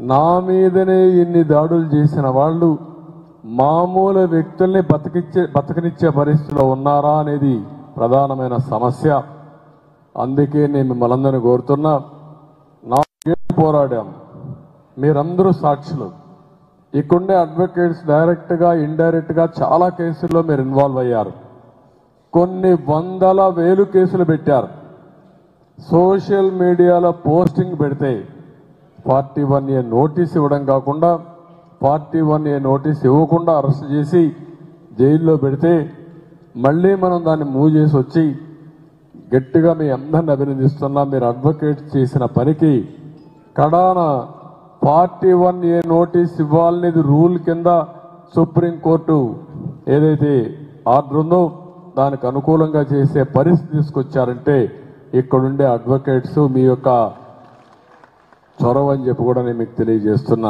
నా మీదనే ఇన్ని దాడులు చేసిన వాళ్ళు మామూలు వ్యక్తుల్ని బతికిచ్చే బతకనిచ్చే పరిస్థితిలో ఉన్నారా అనేది ప్రధానమైన సమస్య అందుకే నేను మిమ్మల్ని అందరినీ కోరుతున్నా నాలుగేళ్ళు పోరాడాం మీరందరూ సాక్షులు ఇక్కడుండే అడ్వకేట్స్ డైరెక్ట్ గా ఇండైరెక్ట్ గా చాలా కేసుల్లో మీరు ఇన్వాల్వ్ అయ్యారు కొన్ని వందల వేలు కేసులు పెట్టారు సోషల్ మీడియాలో పోస్టింగ్ పెడితే ఫార్టీ వన్ ఏ నోటీస్ ఇవ్వడం కాకుండా ఫార్టీ వన్ ఏ నోటీస్ ఇవ్వకుండా అరెస్ట్ చేసి జైల్లో పెడితే మళ్ళీ మనం దాన్ని మూవ్ చేసి వచ్చి గట్టిగా మీ అందరిని అభినందిస్తున్నా మీరు అడ్వకేట్ చేసిన పనికి కడాన ఫార్టీ వన్ ఏ నోటీస్ ఇవ్వాలనేది రూల్ కింద సుప్రీంకోర్టు ఏదైతే ఆర్డర్ ఉందో దానికి అనుకూలంగా చేసే పరిస్థితి తీసుకొచ్చారంటే ఇక్కడుండే అడ్వకేట్స్ మీ యొక్క చొరవ అని చెప్పి కూడా నేను మీకు తెలియజేస్తున్నా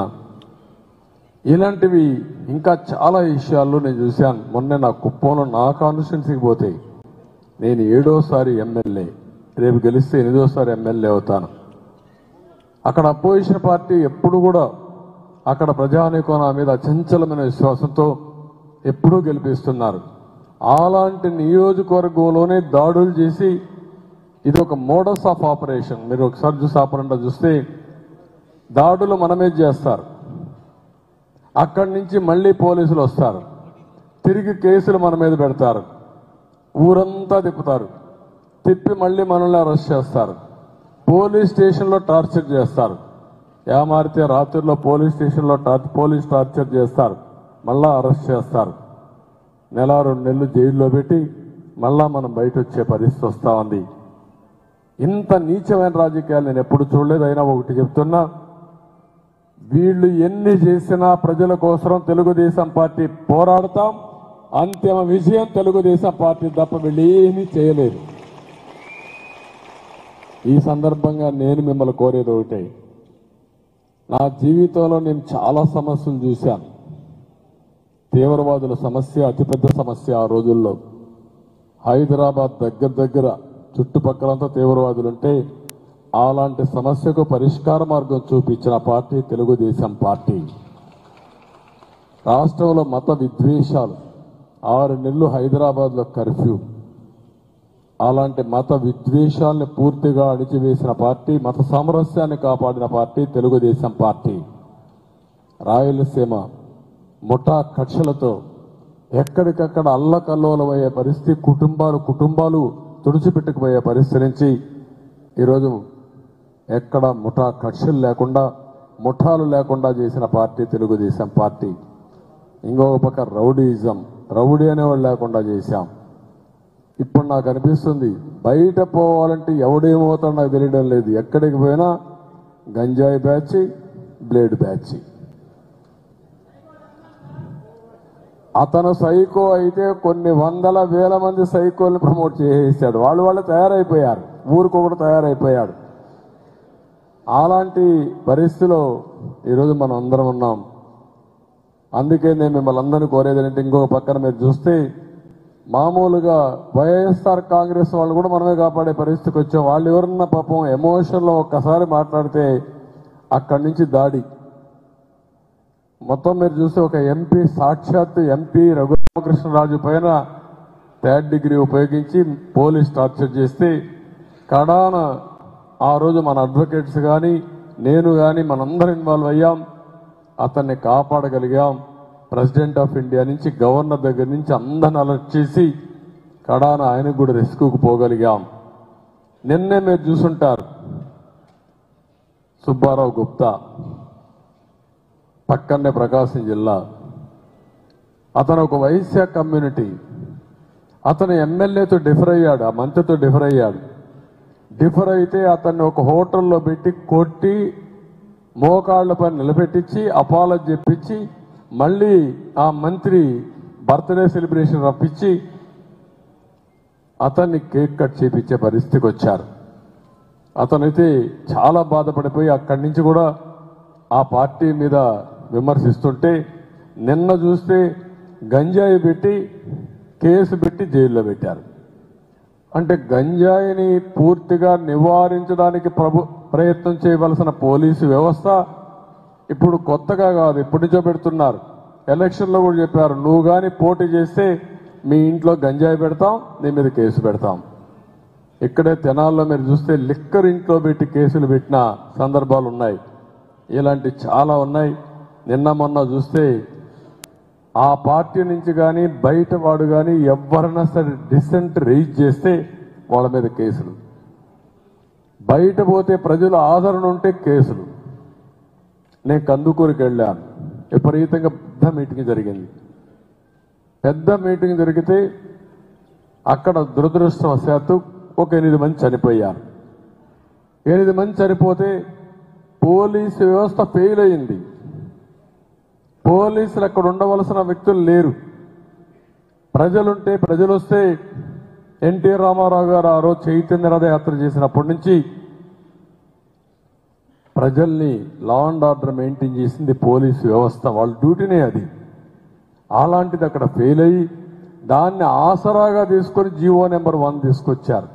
ఇలాంటివి ఇంకా చాలా విషయాల్లో నేను చూశాను మొన్న నా కుప్పంలో నా కాన్స్టిట్యున్సీకి పోతే నేను ఏడోసారి ఎమ్మెల్యే రేపు గెలిస్తే ఎనిమిదోసారి ఎమ్మెల్యే అవుతాను అక్కడ అపోజిషన్ పార్టీ ఎప్పుడు కూడా అక్కడ ప్రజానీకం నా మీద అచంచలమైన విశ్వాసంతో ఎప్పుడూ గెలిపిస్తున్నారు అలాంటి నియోజకవర్గంలోనే దాడులు చేసి ఇది ఒక మోడస్ ఆఫ్ ఆపరేషన్ మీరు ఒకసారి చూసి ఆపరండా చూస్తే దాడులు మనమే చేస్తారు అక్కడి నుంచి మళ్ళీ పోలీసులు వస్తారు తిరిగి కేసులు మన మీద పెడతారు ఊరంతా తిప్పుతారు తిప్పి మళ్ళీ మనల్ని అరెస్ట్ చేస్తారు పోలీస్ స్టేషన్లో టార్చర్ చేస్తారు ఏమారితే రాత్రిలో పోలీస్ స్టేషన్లో టార్ పోలీస్ టార్చర్ చేస్తారు మళ్ళా అరెస్ట్ చేస్తారు నెల రెండు నెలలు జైల్లో పెట్టి మళ్ళా మనం బయట వచ్చే పరిస్థితి వస్తా ఉంది ఇంత నీచమైన రాజకీయాలు నేను ఎప్పుడు చూడలేదు అయినా ఒకటి చెప్తున్నా వీళ్ళు ఎన్ని చేసినా ప్రజల కోసం తెలుగుదేశం పార్టీ పోరాడతాం అంతిమ విజయం తెలుగుదేశం పార్టీ తప్ప వీళ్ళు ఏమీ చేయలేదు ఈ సందర్భంగా నేను మిమ్మల్ని కోరేది ఒకటే నా జీవితంలో నేను చాలా సమస్యలు చూశాను తీవ్రవాదుల సమస్య అతిపెద్ద సమస్య ఆ రోజుల్లో హైదరాబాద్ దగ్గర దగ్గర చుట్టుపక్కలంతా తీవ్రవాదులు ఉంటే అలాంటి సమస్యకు పరిష్కార మార్గం చూపించిన పార్టీ తెలుగుదేశం పార్టీ రాష్ట్రంలో మత విద్వేషాలు ఆరు నెలలు హైదరాబాద్లో కర్ఫ్యూ అలాంటి మత విద్వేషాల్ని పూర్తిగా అణిచివేసిన పార్టీ మత సామరస్యాన్ని కాపాడిన పార్టీ తెలుగుదేశం పార్టీ రాయలసీమ ముఠా కక్షలతో ఎక్కడికక్కడ అల్లకల్లోలమయ్యే పరిస్థితి కుటుంబాలు కుటుంబాలు తుడిచిపెట్టుకుపోయే పరిస్థితి నుంచి ఈరోజు ఎక్కడ ముఠా కక్షలు లేకుండా ముఠాలు లేకుండా చేసిన పార్టీ తెలుగుదేశం పార్టీ ఇంకొక పక్క రౌడీయిజం రౌడీ అనేవాళ్ళు లేకుండా చేశాం ఇప్పుడు నాకు అనిపిస్తుంది బయట పోవాలంటే ఎవడేమవుతాడో నాకు తెలియడం లేదు ఎక్కడికి పోయినా గంజాయి బ్యాచ్ బ్లేడ్ బ్యాచ్ అతను సైకో అయితే కొన్ని వందల వేల మంది సైకోల్ని ప్రమోట్ చేసేసాడు వాళ్ళు వాళ్ళు తయారైపోయారు ఊరికొకడు తయారైపోయాడు అలాంటి పరిస్థితిలో ఈరోజు మనం అందరం ఉన్నాం అందుకే నేను మిమ్మల్ని అందరినీ కోరేది ఏంటంటే ఇంకొక పక్కన మీరు చూస్తే మామూలుగా వైఎస్ఆర్ కాంగ్రెస్ వాళ్ళు కూడా మనమే కాపాడే పరిస్థితికి వచ్చాం వాళ్ళు ఎవరన్నా పాపం ఎమోషన్లో ఒక్కసారి మాట్లాడితే అక్కడి నుంచి దాడి మొత్తం మీరు చూస్తే ఒక ఎంపీ సాక్షాత్ ఎంపీ రఘురామకృష్ణరాజు పైన థర్డ్ డిగ్రీ ఉపయోగించి పోలీస్ టార్చర్ చేస్తే కడాన ఆ రోజు మన అడ్వకేట్స్ కానీ నేను కానీ మనందరం ఇన్వాల్వ్ అయ్యాం అతన్ని కాపాడగలిగాం ప్రెసిడెంట్ ఆఫ్ ఇండియా నుంచి గవర్నర్ దగ్గర నుంచి అందరిని అలర్ట్ చేసి కడాన ఆయనకు కూడా రెస్క్యూకి పోగలిగాం నిన్నే మీరు చూసుంటారు సుబ్బారావు గుప్తా పక్కనే ప్రకాశం జిల్లా అతను ఒక వైశ్య కమ్యూనిటీ అతను ఎమ్మెల్యేతో డిఫర్ అయ్యాడు ఆ మంత్రితో డిఫర్ అయ్యాడు డిఫర్ అయితే అతన్ని ఒక హోటల్లో పెట్టి కొట్టి మోకాళ్ళపై నిలబెట్టించి అపాలజీ చెప్పించి మళ్ళీ ఆ మంత్రి బర్త్డే సెలబ్రేషన్ రప్పించి అతన్ని కేక్ కట్ చేపించే పరిస్థితికి వచ్చారు అతనైతే చాలా బాధపడిపోయి అక్కడి నుంచి కూడా ఆ పార్టీ మీద విమర్శిస్తుంటే నిన్న చూస్తే గంజాయి పెట్టి కేసు పెట్టి జైల్లో పెట్టారు అంటే గంజాయిని పూర్తిగా నివారించడానికి ప్రభు ప్రయత్నం చేయవలసిన పోలీసు వ్యవస్థ ఇప్పుడు కొత్తగా కాదు ఎప్పటి నుంచో పెడుతున్నారు ఎలక్షన్లో కూడా చెప్పారు నువ్వు కానీ పోటీ చేస్తే మీ ఇంట్లో గంజాయి పెడతాం నీ మీద కేసు పెడతాం ఇక్కడే తెనాల్లో మీరు చూస్తే లిక్కర్ ఇంట్లో పెట్టి కేసులు పెట్టిన సందర్భాలు ఉన్నాయి ఇలాంటి చాలా ఉన్నాయి నిన్న మొన్న చూస్తే ఆ పార్టీ నుంచి కానీ బయట వాడు కానీ ఎవరైనా సరే డిసెంట్ రైజ్ చేస్తే వాళ్ళ మీద కేసులు బయట పోతే ప్రజల ఆదరణ ఉంటే కేసులు నేను కందుకూరికి వెళ్ళాను విపరీతంగా పెద్ద మీటింగ్ జరిగింది పెద్ద మీటింగ్ జరిగితే అక్కడ దురదృష్టవశాత్తు ఒక ఎనిమిది మంది చనిపోయారు ఎనిమిది మంది చనిపోతే పోలీసు వ్యవస్థ ఫెయిల్ అయింది పోలీసులు అక్కడ ఉండవలసిన వ్యక్తులు లేరు ప్రజలుంటే ప్రజలు వస్తే ఎన్టీ రామారావు గారు ఆ రోజు చైతన్య రథయాత్ర చేసినప్పటి నుంచి ప్రజల్ని లా అండ్ ఆర్డర్ మెయింటైన్ చేసింది పోలీసు వ్యవస్థ వాళ్ళ డ్యూటీనే అది అలాంటిది అక్కడ ఫెయిల్ అయ్యి దాన్ని ఆసరాగా తీసుకొని జీవో నెంబర్ వన్ తీసుకొచ్చారు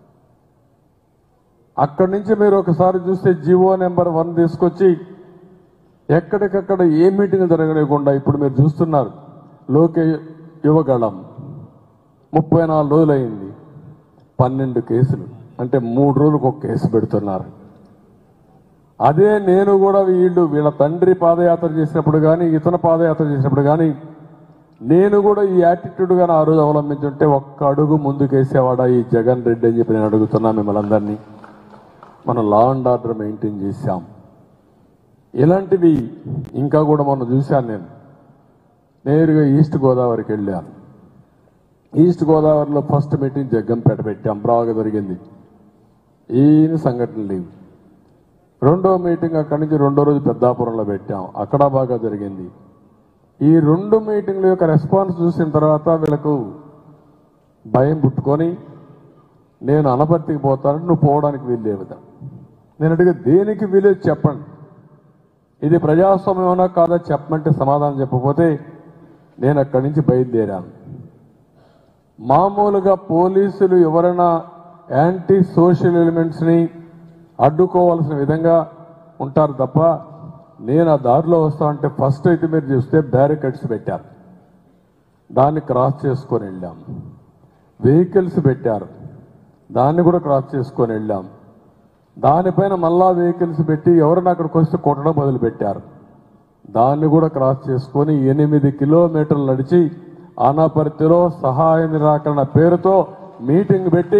అక్కడి నుంచి మీరు ఒకసారి చూస్తే జీవో నెంబర్ వన్ తీసుకొచ్చి ఎక్కడికక్కడ ఏ మీటింగ్ జరగలేకుండా ఇప్పుడు మీరు చూస్తున్నారు లోకే యువగళం ముప్పై నాలుగు రోజులు అయింది పన్నెండు కేసులు అంటే మూడు రోజులకు ఒక కేసు పెడుతున్నారు అదే నేను కూడా వీళ్ళు వీళ్ళ తండ్రి పాదయాత్ర చేసినప్పుడు కానీ ఇతను పాదయాత్ర చేసినప్పుడు కానీ నేను కూడా ఈ యాటిట్యూడ్ గాని ఆ రోజు అవలంబించుంటే ఒక్క అడుగు ముందుకేసేవాడా ఈ జగన్ రెడ్డి అని చెప్పి నేను అడుగుతున్నా మిమ్మల్ని అందరినీ మనం లా అండ్ ఆర్డర్ మెయింటైన్ చేశాం ఇలాంటివి ఇంకా కూడా మొన్న చూశాను నేను నేరుగా ఈస్ట్ గోదావరికి వెళ్ళాను ఈస్ట్ గోదావరిలో ఫస్ట్ మీటింగ్ జగ్గంపేట పెట్టాం బాగా జరిగింది ఏం సంఘటన లేవు రెండో మీటింగ్ అక్కడి నుంచి రెండో రోజు పెద్దాపురంలో పెట్టాం అక్కడ బాగా జరిగింది ఈ రెండు మీటింగ్ల యొక్క రెస్పాన్స్ చూసిన తర్వాత వీళ్ళకు భయం పుట్టుకొని నేను అనపర్తికి పోతాను నువ్వు పోవడానికి వీల్లేవుదా నేను అడిగే దేనికి వీలేదు చెప్పండి ఇది ప్రజాస్వామ్యమనా కాదా చెప్పమంటే సమాధానం చెప్పకపోతే నేను అక్కడి నుంచి బయలుదేరాను మామూలుగా పోలీసులు ఎవరైనా యాంటీ సోషల్ ఎలిమెంట్స్ని అడ్డుకోవాల్సిన విధంగా ఉంటారు తప్ప నేను ఆ దారిలో వస్తా అంటే ఫస్ట్ అయితే మీరు చూస్తే బ్యారికేడ్స్ పెట్టారు దాన్ని క్రాస్ చేసుకొని వెళ్ళాం వెహికల్స్ పెట్టారు దాన్ని కూడా క్రాస్ చేసుకొని వెళ్ళాం దానిపైన మళ్ళా వెహికల్స్ పెట్టి ఎవరైనా అక్కడికి వస్తే కొట్టడం మొదలు పెట్టారు దాన్ని కూడా క్రాస్ చేసుకొని ఎనిమిది కిలోమీటర్లు నడిచి ఆనాపర్తిలో సహాయ నిరాకరణ పేరుతో మీటింగ్ పెట్టి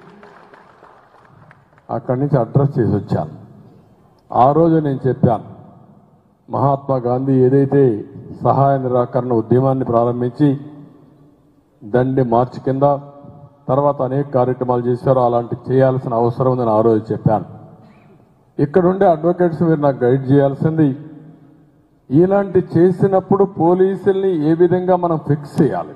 అక్కడి నుంచి అడ్రస్ చేసి వచ్చాను ఆ రోజు నేను చెప్పాను మహాత్మా గాంధీ ఏదైతే సహాయ నిరాకరణ ఉద్యమాన్ని ప్రారంభించి దండి మార్చి కింద తర్వాత అనేక కార్యక్రమాలు చేశారో అలాంటి చేయాల్సిన అవసరం ఉందని ఆ రోజు చెప్పాను ఇక్కడుండే అడ్వకేట్స్ మీరు నాకు గైడ్ చేయాల్సింది ఇలాంటి చేసినప్పుడు పోలీసుల్ని ఏ విధంగా మనం ఫిక్స్ చేయాలి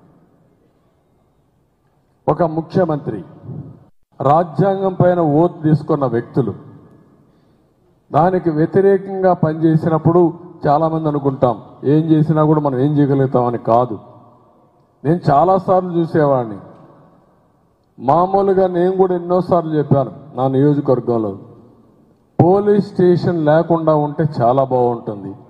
ఒక ముఖ్యమంత్రి రాజ్యాంగం పైన ఓత్ తీసుకున్న వ్యక్తులు దానికి వ్యతిరేకంగా పనిచేసినప్పుడు చాలా మంది అనుకుంటాం ఏం చేసినా కూడా మనం ఏం చేయగలుగుతామని కాదు నేను చాలాసార్లు చూసేవాడిని మామూలుగా నేను కూడా ఎన్నోసార్లు చెప్పాను నా నియోజకవర్గంలో పోలీస్ స్టేషన్ లేకుండా ఉంటే చాలా బాగుంటుంది